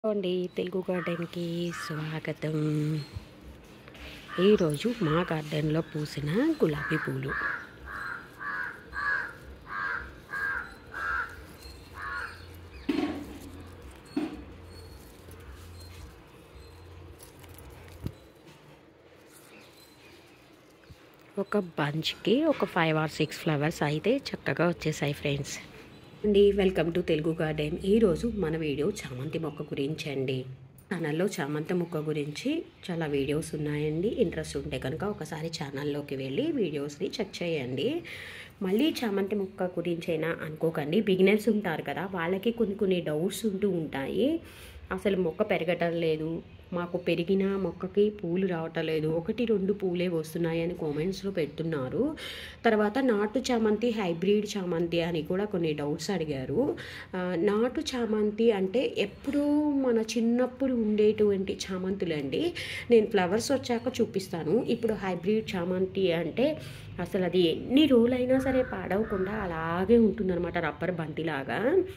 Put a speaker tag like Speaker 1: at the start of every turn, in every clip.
Speaker 1: అండి తెలుగు గార్డెన్కి స్వాగతం ఈరోజు మా గార్డెన్లో పూసిన గులాబీ పూలు ఒక బంచ్కి ఒక ఫైవ్ ఆర్ సిక్స్ ఫ్లవర్స్ అయితే చక్కగా వచ్చేసాయి ఫ్రెండ్స్ అండి వెల్కమ్ టు తెలుగు గార్డెన్ ఈరోజు మన వీడియో చామంతి మొక్క గురించి అండి ఛానల్లో చామంతి మొక్క గురించి చాలా వీడియోస్ ఉన్నాయండి ఇంట్రెస్ట్ ఉంటే కనుక ఒకసారి ఛానల్లోకి వెళ్ళి వీడియోస్ని చెక్ చేయండి మళ్ళీ చామంతి మొక్క గురించి అయినా అనుకోకండి బిగినర్స్ ఉంటారు కదా వాళ్ళకి కొన్ని కొన్ని డౌట్స్ ఉంటూ ఉంటాయి అసలు మొక్క పెరగటం లేదు మాకు పెరిగిన మొక్కకి పూలు రావటం లేదు ఒకటి రెండు పూలే వస్తున్నాయి అని కామెంట్స్లో పెడుతున్నారు తర్వాత నాటు చామంతి హైబ్రిడ్ చామంతి అని కూడా కొన్ని డౌట్స్ అడిగారు ఆ, నాటు చామంతి అంటే ఎప్పుడూ మన చిన్నప్పుడు ఉండేటువంటి చామంతులు అండి నేను ఫ్లవర్స్ వచ్చాక చూపిస్తాను ఇప్పుడు హైబ్రిడ్ చామంతి అంటే అసలు అది ఎన్ని రోజులైనా సరే పాడవకుండా అలాగే ఉంటుందన్నమాట రబ్బర్ బంతిలాగా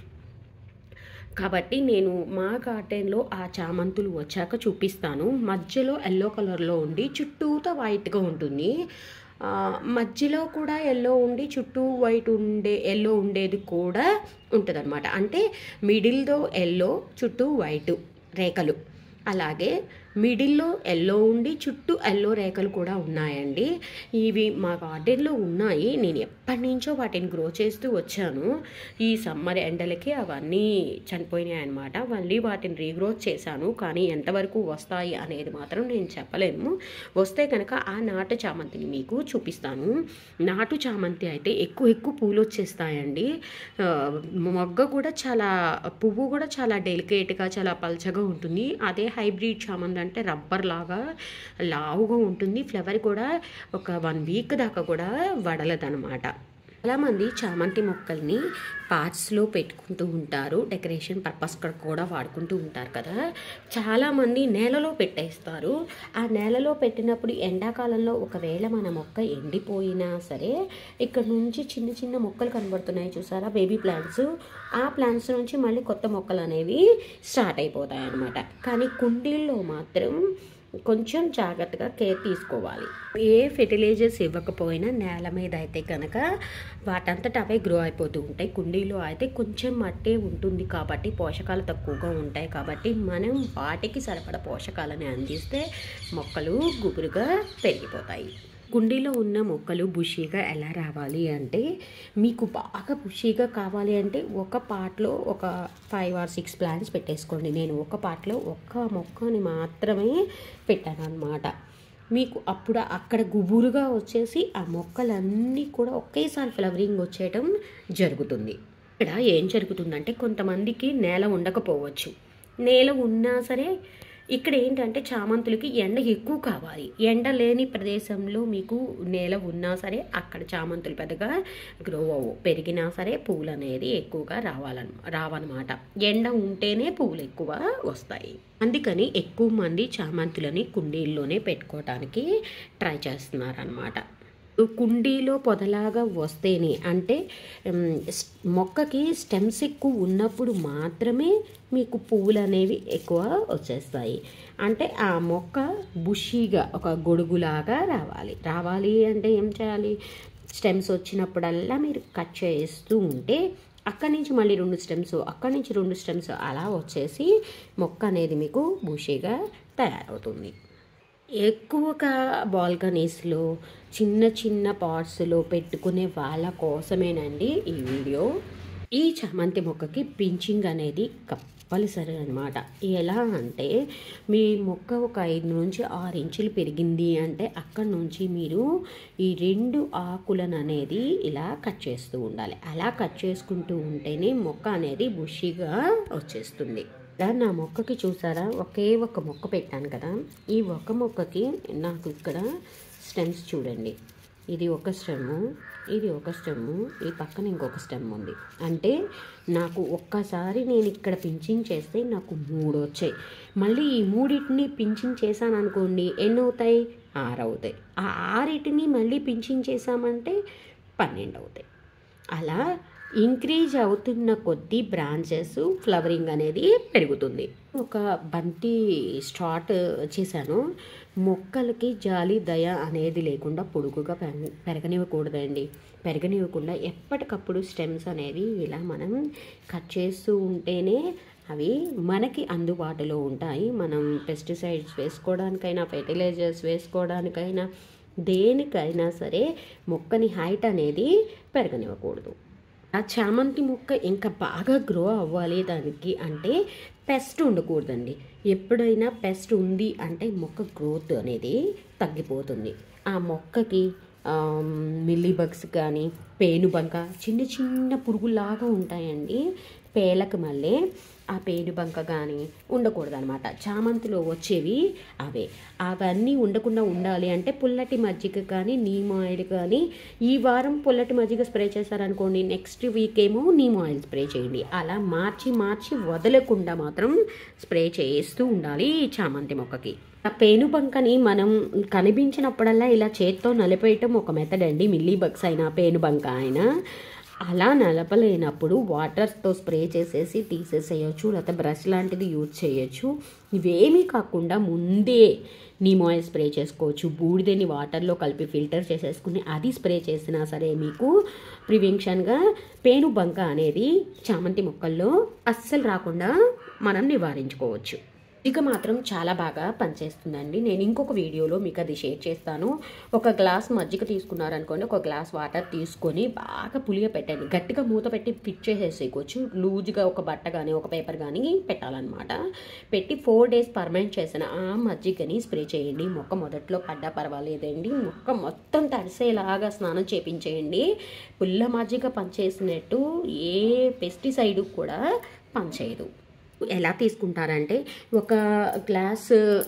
Speaker 1: కాబట్టి నేను మా గార్డెన్లో ఆ చామంతులు వచ్చాక చూపిస్తాను మధ్యలో ఎల్లో కలర్లో ఉండి చుట్టూతో వైట్గా ఉంటుంది ఆ, మధ్యలో కూడా ఎల్లో ఉండి చుట్టూ వైట్ ఉండే ఎల్లో ఉండేది కూడా ఉంటుంది అంటే మిడిల్తో ఎల్లో చుట్టూ వైట్ రేఖలు అలాగే మిడిల్లో ఎల్లో ఉండి చుట్టూ ఎల్లో రేఖలు కూడా ఉన్నాయండి ఇవి మా గార్డెన్లో ఉన్నాయి నేను ఎప్పటి నుంచో వాటిని గ్రో చేస్తూ వచ్చాను ఈ సమ్మర్ ఎండలకి అవన్నీ చనిపోయినాయి అనమాట మళ్ళీ వాటిని రీగ్రోత్ చేశాను కానీ ఎంతవరకు వస్తాయి అనేది మాత్రం నేను చెప్పలేను వస్తే కనుక ఆ నాటు చామంతిని మీకు చూపిస్తాను నాటు చామంతి అయితే ఎక్కువ ఎక్కువ పూలు వచ్చేస్తాయండి ఆ, మొగ్గ కూడా చాలా పువ్వు కూడా చాలా డెలికేట్గా చాలా పల్చగా ఉంటుంది అదే హైబ్రిడ్ చామంతి అంటే రబ్బర్ లాగా లావుగా ఉంటుంది ఫ్లవర్ కూడా ఒక వన్ వీక్ దాకా కూడా వడలదనమాట చాలామంది చామంతి మొక్కల్ని పార్ట్స్లో పెట్టుకుంటూ ఉంటారు డెకరేషన్ పర్పస్ కూడా వాడుకుంటూ ఉంటారు కదా చాలామంది నేలలో పెట్టేస్తారు ఆ నేలలో పెట్టినప్పుడు ఎండాకాలంలో ఒకవేళ మన మొక్క ఎండిపోయినా సరే ఇక్కడ నుంచి చిన్న చిన్న మొక్కలు కనబడుతున్నాయి చూసారా బేబీ ప్లాంట్స్ ఆ ప్లాంట్స్ నుంచి మళ్ళీ కొత్త మొక్కలు అనేవి స్టార్ట్ అయిపోతాయి అన్నమాట కానీ కుండీల్లో మాత్రం కొంచెం జాగ్రత్తగా కేర్ తీసుకోవాలి ఏ ఫెర్టిలైజర్స్ ఇవ్వకపోయినా నేల మీద అయితే కనుక వాటంతట అవే గ్రో అయిపోతూ ఉంటాయి కుండీలో అయితే కొంచెం మట్టే ఉంటుంది కాబట్టి పోషకాలు తక్కువగా ఉంటాయి కాబట్టి మనం వాటికి సరిపడ పోషకాలని అందిస్తే మొక్కలు గుబురుగా పెరిగిపోతాయి కుండీలో ఉన్న మొక్కలు బుషీగా ఎలా రావాలి అంటే మీకు బాగా బుషీగా కావాలి అంటే ఒక పాట్లో ఒక ఫైవ్ ఆర్ సిక్స్ ప్లాంట్స్ పెట్టేసుకోండి నేను ఒక పాట్లో ఒక్క మొక్కని మాత్రమే పెట్టాను అనమాట మీకు అప్పుడు అక్కడ గుబురుగా వచ్చేసి ఆ మొక్కలన్నీ కూడా ఒకేసారి ఫ్లవరింగ్ వచ్చేయటం జరుగుతుంది ఇక్కడ ఏం జరుగుతుందంటే కొంతమందికి నేల ఉండకపోవచ్చు నేల ఉన్నా సరే ఇక్కడ ఏంటంటే చామంతులకి ఎండ ఎక్కువ కావాలి ఎండ లేని ప్రదేశంలో మీకు నేల ఉన్నా సరే అక్కడ చామంతులు పెద్దగా గ్రో అవ్వవు పెరిగినా సరే పూలు అనేది ఎక్కువగా రావాలన్ రావన్నమాట ఎండ ఉంటేనే పూలు ఎక్కువ వస్తాయి అందుకని ఎక్కువ మంది చామంతులని కుండీల్లోనే పెట్టుకోవటానికి ట్రై చేస్తున్నారనమాట కుండీలో పొదలాగా వస్తేనే అంటే ఉమ్, స్- మొక్కకి స్టెమ్స్ ఎక్కువ ఉన్నప్పుడు మాత్రమే మీకు పువ్వులు అనేవి ఎక్కువ వచ్చేస్తాయి అంటే ఆ మొక్క బుషీగా ఒక గొడుగులాగా రావాలి రావాలి అంటే ఏం చేయాలి స్టెమ్స్ వచ్చినప్పుడల్లా మీరు కట్ చేస్తూ ఉంటే అక్కడి నుంచి మళ్ళీ రెండు స్టెమ్స్ అక్కడి నుంచి రెండు స్టెమ్స్ అలా వచ్చేసి మొక్క అనేది మీకు బుషీగా తయారవుతుంది ఎక్కువగా బాల్కనీస్లో చిన్న చిన్న పాట్స్లో పెట్టుకునే వాళ్ళ కోసమేనండి ఈ వీడియో ఈ చామంతి మొక్కకి పించింగ్ అనేది కంపల్సరీ అనమాట ఎలా అంటే మీ మొక్క ఒక ఐదు నుంచి ఆరు ఇంచులు పెరిగింది అంటే అక్కడ నుంచి మీరు ఈ రెండు ఆకులను అనేది ఇలా కట్ చేస్తూ ఉండాలి అలా కట్ చేసుకుంటూ ఉంటేనే మొక్క అనేది బుషిగా వచ్చేస్తుంది ఇలా నా మొక్కకి చూసారా ఒకే ఒక మొక్క పెట్టాను కదా ఈ ఒక మొక్కకి నాకు ఇక్కడ స్టెమ్స్ చూడండి ఇది ఒక స్టెమ్ ఇది ఒక స్టెమ్ ఈ పక్కన ఇంకొక స్టెమ్ ఉంది అంటే నాకు ఒక్కసారి నేను ఇక్కడ పించింగ్ చేస్తే నాకు మూడు వచ్చాయి మళ్ళీ ఈ మూడింటిని పించింగ్ చేశాను అనుకోండి ఎన్ని అవుతాయి ఆరు అవుతాయి ఆ ఆరింటిని మళ్ళీ పించింగ్ చేసామంటే పన్నెండు అవుతాయి అలా ఇంక్రీజ్ అవుతున్న కొద్దీ బ్రాంచెస్ ఫ్లవరింగ్ అనేది పెరుగుతుంది ఒక బంతి స్టార్ట్ చేశాను మొక్కలకి జాలి దయ అనేది లేకుండా పొడుగుగా పెరగ పెరగనివ్వకూడదండి పెరగనివ్వకుండా ఎప్పటికప్పుడు స్టెమ్స్ అనేవి ఇలా మనం కట్ చేస్తూ ఉంటేనే అవి మనకి అందుబాటులో ఉంటాయి మనం పెస్టిసైడ్స్ వేసుకోవడానికైనా ఫెర్టిలైజర్స్ వేసుకోవడానికైనా దేనికైనా సరే మొక్కని హైట్ అనేది పెరగనివ్వకూడదు ఆ చామంతి మొక్క ఇంకా బాగా గ్రో అవ్వాలి దానికి అంటే పెస్ట్ ఉండకూడదండి ఎప్పుడైనా పెస్ట్ ఉంది అంటే మొక్క గ్రోత్ అనేది తగ్గిపోతుంది ఆ మొక్కకి మిల్లీ బగ్స్ కానీ పేనుబంక చిన్న చిన్న పురుగులాగా ఉంటాయండి పేలకు మళ్ళీ ఆ పేనుబంక కానీ ఉండకూడదు అనమాట చామంతిలో వచ్చేవి అవే అవన్నీ ఉండకుండా ఉండాలి అంటే పుల్లటి మజ్జిగ కానీ నీమ్ ఆయిల్ కానీ ఈ వారం పుల్లటి మజ్జిగ స్ప్రే చేశారనుకోండి నెక్స్ట్ వీక్ ఏమో నీమ్ ఆయిల్ స్ప్రే చేయండి అలా మార్చి మార్చి వదలకుండా మాత్రం స్ప్రే చేస్తూ ఉండాలి ఈ చామంతి మొక్కకి ఆ పేనుబంకని మనం కనిపించినప్పుడల్లా ఇలా చేత్తో నలిపేయటం ఒక మెథడ్ అండి మిల్లీ బగ్స్ అయినా పేనుబంక అయినా అలా నలపలేనప్పుడు వాటర్తో స్ప్రే చేసేసి తీసేసేయచ్చు లేకపోతే బ్రష్ లాంటిది యూజ్ చేయొచ్చు ఇవేమీ కాకుండా ముందే నీమాయిల్ స్ప్రే చేసుకోవచ్చు బూడిదని వాటర్లో కలిపి ఫిల్టర్ చేసేసుకుని అది స్ప్రే చేసినా సరే మీకు ప్రివెన్షన్గా పేను బంక అనేది చామంతి మొక్కల్లో అస్సలు రాకుండా మనం నివారించుకోవచ్చు ఇక మాత్రం చాలా బాగా పనిచేస్తుందండి నేను ఇంకొక వీడియోలో మీకు అది షేర్ చేస్తాను ఒక గ్లాస్ మజ్జిగ తీసుకున్నారనుకోండి ఒక గ్లాస్ వాటర్ తీసుకొని బాగా పులియ పెట్టండి గట్టిగా మూత పెట్టి ఫిట్ చేసేసేయచ్చు లూజ్గా ఒక బట్ట కానీ ఒక పేపర్ కానీ పెట్టాలన్నమాట పెట్టి ఫోర్ డేస్ పర్మనెంట్ చేసిన ఆ మజ్జిగని స్ప్రే చేయండి మొక్క మొదట్లో పడ్డా పర్వాలేదండి మొక్క మొత్తం తడిసేలాగా స్నానం చేపించేయండి పుల్ల మజ్జిగ పనిచేసినట్టు ఏ పెస్టిసైడ్ కూడా పనిచేయదు ఎలా తీసుకుంటారంటే ఒక గ్లాస్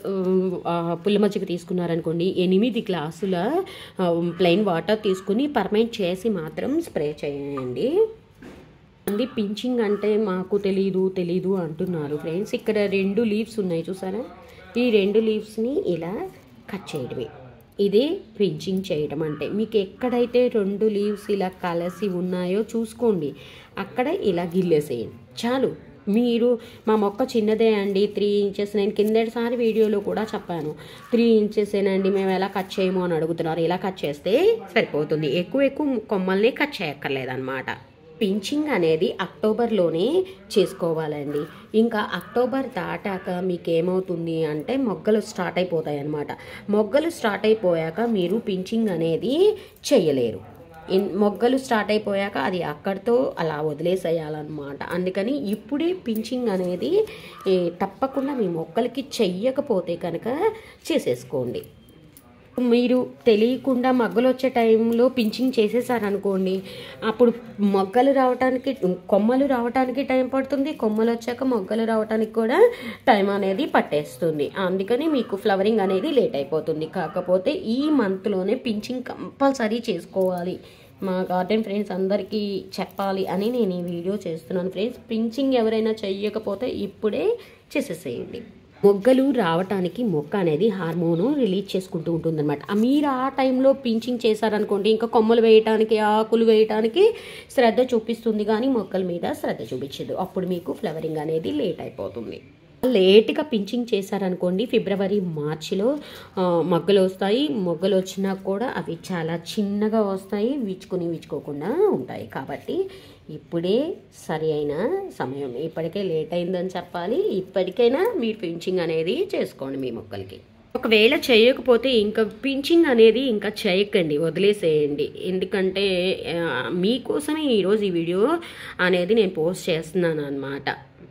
Speaker 1: పుల్ల మజ్జిగ తీసుకున్నారనుకోండి ఎనిమిది గ్లాసుల ప్లెయిన్ వాటర్ తీసుకుని పర్మనెంట్ చేసి మాత్రం స్ప్రే చేయండి అండి పించింగ్ అంటే మాకు తెలీదు తెలీదు అంటున్నారు ఫ్రెండ్స్ ఇక్కడ రెండు లీవ్స్ ఉన్నాయి చూసారా ఈ రెండు లీవ్స్ని ఇలా కట్ చేయడమే ఇదే పించింగ్ చేయడం అంటే మీకు ఎక్కడైతే రెండు లీవ్స్ ఇలా కలిసి ఉన్నాయో చూసుకోండి అక్కడ ఇలా గిల్లేసేయండి చాలు మీరు మా మొక్క చిన్నదే అండి త్రీ ఇంచెస్ నేను కిందటిసారి వీడియోలో కూడా చెప్పాను త్రీ ఇంచెసేనండి మేము ఎలా కట్ చేయము అని అడుగుతున్నారు ఇలా కట్ చేస్తే సరిపోతుంది ఎక్కువ ఎక్కువ కొమ్మల్ని కట్ చేయక్కర్లేదన్నమాట పించింగ్ అనేది అక్టోబర్లోనే చేసుకోవాలండి ఇంకా అక్టోబర్ దాటాక మీకు ఏమవుతుంది అంటే మొగ్గలు స్టార్ట్ అయిపోతాయి అన్నమాట మొగ్గలు స్టార్ట్ అయిపోయాక మీరు పించింగ్ అనేది చెయ్యలేరు ఇన్- మొగ్గలు స్టార్ట్ అయిపోయాక అది అక్కడితో అలా వదిలేసేయాలన్నమాట అందుకని ఇప్పుడే పించింగ్ అనేది ఏ, తప్పకుండా మీ మొక్కలకి చెయ్యకపోతే కనుక చేసేసుకోండి మీరు తెలియకుండా మొగ్గలు వచ్చే టైంలో పించింగ్ చేసేసారనుకోండి అప్పుడు మొగ్గలు రావడానికి కొమ్మలు రావడానికి టైం పడుతుంది కొమ్మలు వచ్చాక మొగ్గలు రావడానికి కూడా టైం అనేది పట్టేస్తుంది అందుకని మీకు ఫ్లవరింగ్ అనేది లేట్ అయిపోతుంది కాకపోతే ఈ మంత్లోనే పించింగ్ కంపల్సరీ చేసుకోవాలి మా గార్డెన్ ఫ్రెండ్స్ అందరికీ చెప్పాలి అని నేను ఈ వీడియో చేస్తున్నాను ఫ్రెండ్స్ పించింగ్ ఎవరైనా చెయ్యకపోతే ఇప్పుడే చేసేసేయండి మొగ్గలు రావటానికి మొక్క అనేది హార్మోను రిలీజ్ చేసుకుంటూ ఉంటుందన్నమాట ఆ మీరు ఆ టైంలో పించింగ్ చేశారనుకోండి ఇంకా కొమ్మలు వేయటానికి ఆకులు వేయటానికి శ్రద్ధ చూపిస్తుంది కానీ మొక్కల మీద శ్రద్ధ చూపించదు అప్పుడు మీకు ఫ్లవరింగ్ అనేది లేట్ అయిపోతుంది లేట్గా పించింగ్ చేశారనుకోండి ఫిబ్రవరి మార్చిలో ఆ, మొగ్గలు వస్తాయి మొగ్గలు వచ్చినా కూడా అవి చాలా చిన్నగా వస్తాయి విచ్చుకొని విచ్చుకోకుండా ఉంటాయి కాబట్టి ఇప్పుడే సరి అయిన సమయం ఇప్పటికే లేట్ అయిందని చెప్పాలి ఇప్పటికైనా మీరు పించింగ్ అనేది చేసుకోండి మీ మొక్కలకి ఒకవేళ చేయకపోతే ఇంకా పించింగ్ అనేది ఇంకా చేయకండి వదిలేసేయండి ఎందుకంటే ఆ, మీకోసమే ఈరోజు ఈ వీడియో అనేది నేను పోస్ట్ చేస్తున్నాను అనమాట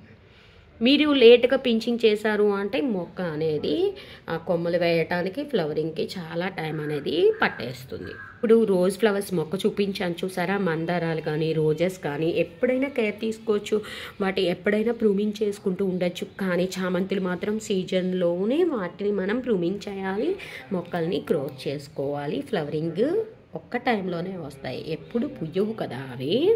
Speaker 1: మీరు లేట్గా పించింగ్ చేశారు అంటే మొక్క అనేది ఆ కొమ్మలు వేయటానికి ఫ్లవరింగ్కి చాలా టైం అనేది పట్టేస్తుంది ఇప్పుడు రోజ్ ఫ్లవర్స్ మొక్క చూపించాను చూసారా మందారాలు కానీ రోజెస్ కానీ ఎప్పుడైనా కేర్ తీసుకోవచ్చు వాటి ఎప్పుడైనా ప్రూమింగ్ చేసుకుంటూ ఉండొచ్చు కానీ చామంతులు మాత్రం సీజన్లోనే వాటిని మనం ప్రూమింగ్ చేయాలి మొక్కల్ని గ్రోత్ చేసుకోవాలి ఫ్లవరింగ్ ఒక్క టైంలోనే వస్తాయి ఎప్పుడు పుయ్యవు కదా అవి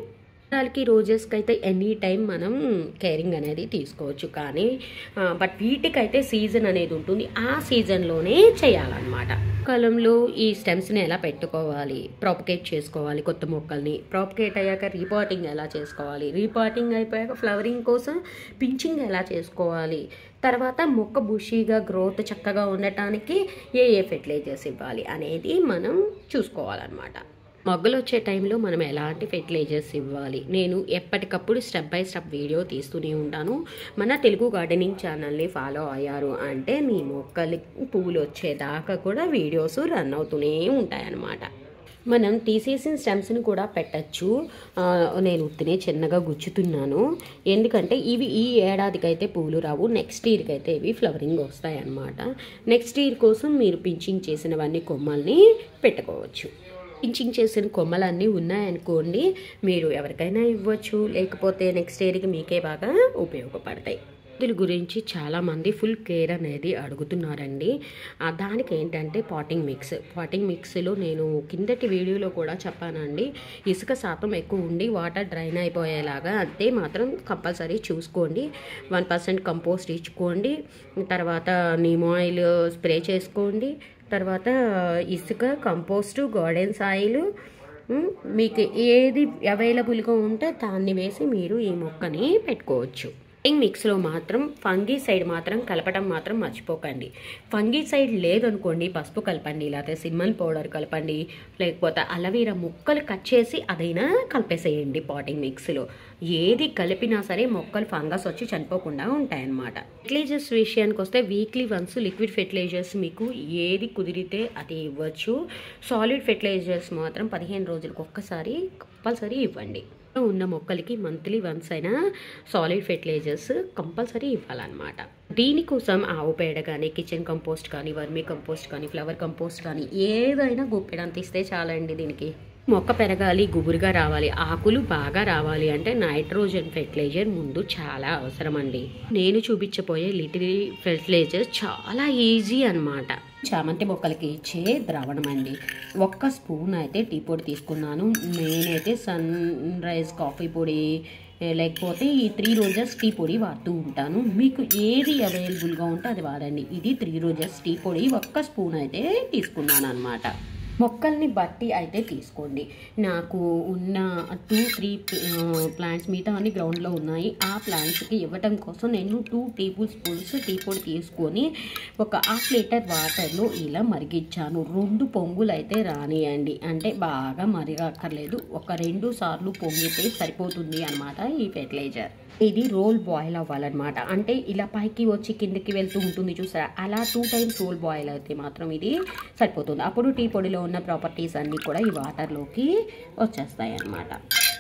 Speaker 1: వాళ్ళకి రోజెస్కి అయితే ఎనీ టైం మనం కేరింగ్ అనేది తీసుకోవచ్చు కానీ ఆ, బట్ వీటికైతే సీజన్ అనేది ఉంటుంది ఆ సీజన్లోనే చేయాలన్నమాట కాలంలో ఈ స్టెమ్స్ని ఎలా పెట్టుకోవాలి ప్రాపకేట్ చేసుకోవాలి కొత్త మొక్కల్ని ప్రాపకేట్ అయ్యాక రీపాటింగ్ ఎలా చేసుకోవాలి రీపాటింగ్ అయిపోయాక ఫ్లవరింగ్ కోసం పించింగ్ ఎలా చేసుకోవాలి తర్వాత మొక్క బుషీగా గ్రోత్ చక్కగా ఉండటానికి ఏ ఏ ఫెర్టిలైజర్స్ ఇవ్వాలి అనేది మనం చూసుకోవాలన్నమాట మొగ్గలు వచ్చే టైంలో మనం ఎలాంటి ఫెర్టిలైజర్స్ ఇవ్వాలి నేను ఎప్పటికప్పుడు స్టెప్ బై స్టెప్ వీడియో తీస్తూనే ఉంటాను మన తెలుగు గార్డెనింగ్ ఛానల్ని ఫాలో అయ్యారు అంటే మీ మొక్కలు పువ్వులు వచ్చేదాకా కూడా వీడియోస్ రన్ అవుతూనే ఉంటాయన్నమాట మనం తీసేసిన స్టెమ్స్ని కూడా పెట్టచ్చు ఆ, నేను ఉత్తినే చిన్నగా గుచ్చుతున్నాను ఎందుకంటే ఇవి ఈ ఏడాదికి అయితే పూలు రావు నెక్స్ట్ ఇయర్కి అయితే ఇవి ఫ్లవరింగ్ వస్తాయి అన్నమాట నెక్స్ట్ ఇయర్ కోసం మీరు పించింగ్ చేసినవన్నీ కొమ్మల్ని పెట్టుకోవచ్చు పించింగ్ చేసిన కొమ్మలన్నీ ఉన్నాయనుకోండి మీరు ఎవరికైనా ఇవ్వచ్చు లేకపోతే నెక్స్ట్ ఇయర్కి మీకే బాగా ఉపయోగపడతాయి దీని గురించి చాలామంది ఫుల్ కేర్ అనేది అడుగుతున్నారండి ఆ, దానికి ఏంటంటే పాటింగ్ మిక్స్ పాటింగ్ మిక్స్లో నేను కిందటి వీడియోలో కూడా చెప్పానండి ఇసుక శాతం ఎక్కువ ఉండి వాటర్ డ్రైన్ అయిపోయేలాగా అంతే మాత్రం కంపల్సరీ చూసుకోండి వన్ పర్సెంట్ కంపోస్ట్ ఇచ్చుకోండి తర్వాత నీమ్ ఆయిల్ స్ప్రే చేసుకోండి తర్వాత ఇసుక కంపోస్టు గార్డెన్ సాయిల్ ఉమ్, మీకు ఏది అవైలబుల్గా ఉంటే దాన్ని వేసి మీరు ఈ మొక్కని పెట్టుకోవచ్చు ఇంగ్ మిక్స్లో మాత్రం ఫంగీ సైడ్ మాత్రం కలపడం మాత్రం మర్చిపోకండి ఫంగీ సైడ్ లేదనుకోండి పసుపు కలపండి లేకపోతే సిమ్మన్ పౌడర్ కలపండి లేకపోతే అలవీరా ముక్కలు కట్ చేసి అదైనా కలిపేసేయండి పాటింగ్ మిక్స్లో ఏది కలిపినా సరే మొక్కలు ఫంగస్ వచ్చి చనిపోకుండా ఉంటాయన్నమాట ఫెర్టిలైజర్స్ విషయానికి వస్తే వీక్లీ వన్స్ లిక్విడ్ ఫెర్టిలైజర్స్ మీకు ఏది కుదిరితే అది ఇవ్వచ్చు సాలిడ్ ఫెర్టిలైజర్స్ మాత్రం పదిహేను రోజులకు ఒక్కసారి కంపల్సరీ ఇవ్వండి ఉన్న మొక్కలకి మంత్లీ వన్స్ అయినా సాలిడ్ ఫెర్టిలైజర్స్ కంపల్సరీ ఇవ్వాలన్నమాట దీనికోసం ఆవు పేడ కానీ కిచెన్ కంపోస్ట్ కానీ వర్మీ కంపోస్ట్ కానీ ఫ్లవర్ కంపోస్ట్ కానీ ఏదైనా గుప్పెడంత ఇస్తే చాలండి దీనికి మొక్క పెరగాలి గుబురుగా రావాలి ఆకులు బాగా రావాలి అంటే నైట్రోజన్ ఫెర్టిలైజర్ ముందు చాలా అవసరం అండి నేను చూపించబోయే లిటిల్ ఫెర్టిలైజర్ చాలా ఈజీ అన్నమాట చామంతి మొక్కలకి ఇచ్చే ద్రావణం అండి ఒక్క స్పూన్ అయితే టీ పొడి తీసుకున్నాను నేనైతే సన్ రైజ్ కాఫీ పొడి లేకపోతే ఈ త్రీ రోజెస్ టీ పొడి వాడుతూ ఉంటాను మీకు ఏది అవైలబుల్గా ఉంటే అది వాడండి ఇది త్రీ రోజెస్ టీ పొడి ఒక్క స్పూన్ అయితే తీసుకున్నాను అనమాట మొక్కల్ని బట్టి అయితే తీసుకోండి నాకు ఉన్న టూ త్రీ ప్లాంట్స్ మిగతా అన్ని గ్రౌండ్లో ఉన్నాయి ఆ ప్లాంట్స్కి ఇవ్వటం కోసం నేను టూ టేబుల్ స్పూన్స్ టీ పొడి తీసుకొని ఒక హాఫ్ లీటర్ వాటర్లో ఇలా మరిగించాను రెండు పొంగులు అయితే రానియండి అంటే బాగా మరగక్కర్లేదు ఒక రెండు సార్లు పొంగితే సరిపోతుంది అనమాట ఈ ఫెర్టిలైజర్ ఇది రోల్ బాయిల్ అవ్వాలన్నమాట అంటే ఇలా పైకి వచ్చి కిందకి వెళ్తూ ఉంటుంది చూసారా అలా టూ టైమ్స్ రోల్ బాయిల్ అయితే మాత్రం ఇది సరిపోతుంది అప్పుడు టీ పొడిలో ఉన్న ప్రాపర్టీస్ అన్నీ కూడా ఈ వాటర్లోకి వచ్చేస్తాయి అన్నమాట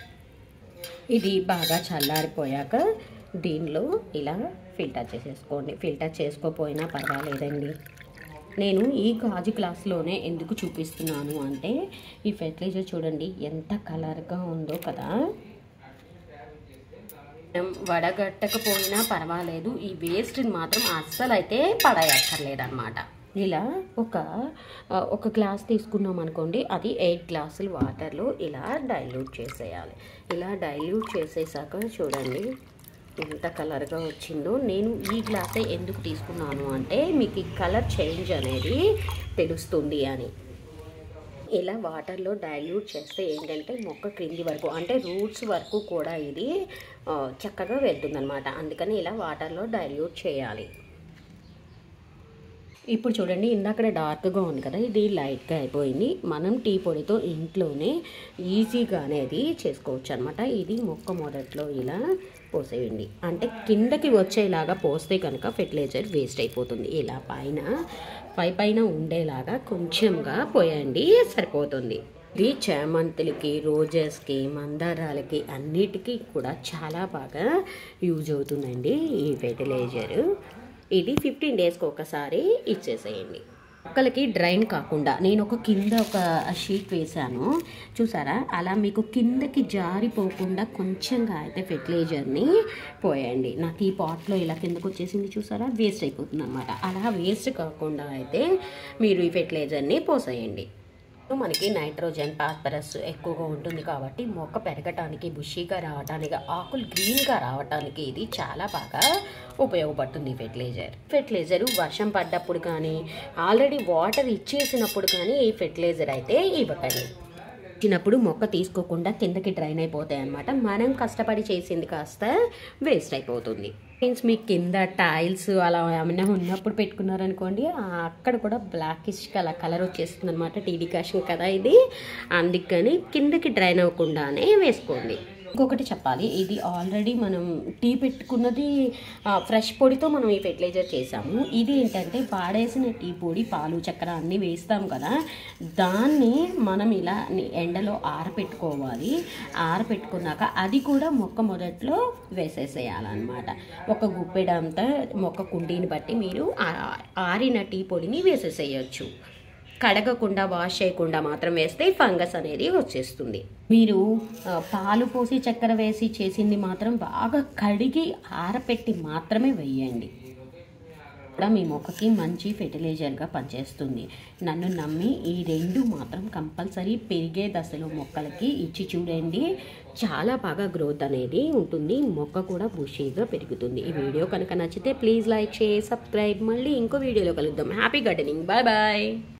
Speaker 1: ఇది బాగా చల్లారిపోయాక దీనిలో ఇలా ఫిల్టర్ చేసేసుకోండి ఫిల్టర్ చేసుకోపోయినా పర్వాలేదండి నేను ఈ గాజు గ్లాస్లోనే ఎందుకు చూపిస్తున్నాను అంటే ఈ ఫెర్టిలైజర్ చూడండి ఎంత కలర్గా ఉందో కదా మనం వడగట్టకపోయినా పర్వాలేదు ఈ వేస్ట్ని మాత్రం అస్సలు అయితే పడేయక్కర్లేదన్నమాట ఇలా ఒక ఆ, ఒక గ్లాస్ తీసుకున్నాం అనుకోండి అది ఎయిట్ గ్లాసులు వాటర్లో ఇలా డైల్యూట్ చేసేయాలి ఇలా డైల్యూట్ చేసేసాక చూడండి ఎంత కలర్గా వచ్చిందో నేను ఈ గ్లాసే ఎందుకు తీసుకున్నాను అంటే మీకు ఈ కలర్ చేంజ్ అనేది తెలుస్తుంది అని ఇలా వాటర్లో డైల్యూట్ చేస్తే ఏంటంటే మొక్క క్రింది వరకు అంటే రూట్స్ వరకు కూడా ఇది ఆ, చక్కగా వెళ్తుందనమాట అందుకని ఇలా వాటర్లో డైల్యూట్ చేయాలి ఇప్పుడు చూడండి ఇందాక డార్క్గా ఉంది కదా ఇది లైట్గా అయిపోయింది మనం టీ పొడితో ఇంట్లోనే ఈజీగా అనేది చేసుకోవచ్చు అనమాట ఇది మొక్క మొదట్లో ఇలా పోసేయండి అంటే కిందకి వచ్చేలాగా పోస్తే కనుక ఫెర్టిలైజర్ వేస్ట్ అయిపోతుంది ఇలా పైన పై పైన ఉండేలాగా కొంచెంగా పోయండి సరిపోతుంది ఇది చామంతులకి రోజెస్కి మందారాలకి అన్నిటికీ కూడా చాలా బాగా యూజ్ అవుతుందండి ఈ ఫెర్టిలైజర్ ఇది ఫిఫ్టీన్ డేస్కి ఒకసారి ఇచ్చేసేయండి మొక్కలకి డ్రైన్ కాకుండా నేను ఒక కింద ఒక షీట్ వేసాను చూసారా అలా మీకు కిందకి జారిపోకుండా కొంచెంగా అయితే ఫెర్టిలైజర్ని పోయండి నాకు ఈ పాట్లో ఇలా కిందకు వచ్చేసింది చూసారా వేస్ట్ అయిపోతుంది అనమాట అలా వేస్ట్ కాకుండా అయితే మీరు ఈ ఫెర్టిలైజర్ని పోసేయండి మనకి నైట్రోజన్ ఫాస్ఫరస్ ఎక్కువగా ఉంటుంది కాబట్టి మొక్క పెరగటానికి బుషీగా రావడానికి ఆకులు గ్రీన్గా రావటానికి ఇది చాలా బాగా ఉపయోగపడుతుంది ఫెర్టిలైజర్ ఫెర్టిలైజర్ వర్షం పడ్డప్పుడు కానీ ఆల్రెడీ వాటర్ ఇచ్చేసినప్పుడు కానీ ఈ ఫెర్టిలైజర్ అయితే ఇవ్వకండి ఇచ్చినప్పుడు మొక్క తీసుకోకుండా కిందకి డ్రైన్ అయిపోతాయి అనమాట మనం కష్టపడి చేసింది కాస్త వేస్ట్ అయిపోతుంది మీన్స్ మీకు కింద టైల్స్ అలా ఏమైనా ఉన్నప్పుడు పెట్టుకున్నారనుకోండి ఆ అక్కడ కూడా బ్లాకిష్ అలా కలర్ వచ్చేస్తుంది అనమాట టీడీ కాషన్ కదా ఇది అందుకని కిందకి డ్రైన్ అవ్వకుండానే వేసుకోండి ఇంకొకటి చెప్పాలి ఇది ఆల్రెడీ మనం టీ పెట్టుకున్నది ఆ, ఫ్రెష్ పొడితో మనం ఈ ఫెర్టిలైజర్ చేసాము ఇది ఏంటంటే పాడేసిన టీ పొడి పాలు చక్కెర అన్నీ వేస్తాం కదా దాన్ని మనం ఇలా ని- ఎండలో ఆరపెట్టుకోవాలి ఆరపెట్టుకున్నాక అది కూడా మొక్క మొదట్లో వేసేసేయాలన్నమాట ఒక గుప్పెడంతా మొక్క కుండీని బట్టి మీరు ఆ- ఆరిన టీ పొడిని వేసేసేయచ్చు కడగకుండా వాష్ చేయకుండా మాత్రం వేస్తే ఫంగస్ అనేది వచ్చేస్తుంది మీరు ఆ, పాలు పోసి చక్కెర వేసి చేసింది మాత్రం బాగా కడిగి ఆరపెట్టి మాత్రమే వేయండి కూడా మీ మొక్కకి మంచి ఫెర్టిలైజర్గా పనిచేస్తుంది నన్ను నమ్మి ఈ రెండు మాత్రం కంపల్సరీ పెరిగే దశలో మొక్కలకి ఇచ్చి చూడండి చాలా బాగా గ్రోత్ అనేది ఉంటుంది మొక్క కూడా బుషీగా పెరుగుతుంది ఈ వీడియో కనుక నచ్చితే ప్లీజ్ లైక్ షేర్ సబ్స్క్రైబ్ మళ్ళీ ఇంకో వీడియోలో కలుద్దాం హ్యాపీ గార్డెనింగ్ బాయ్ బాయ్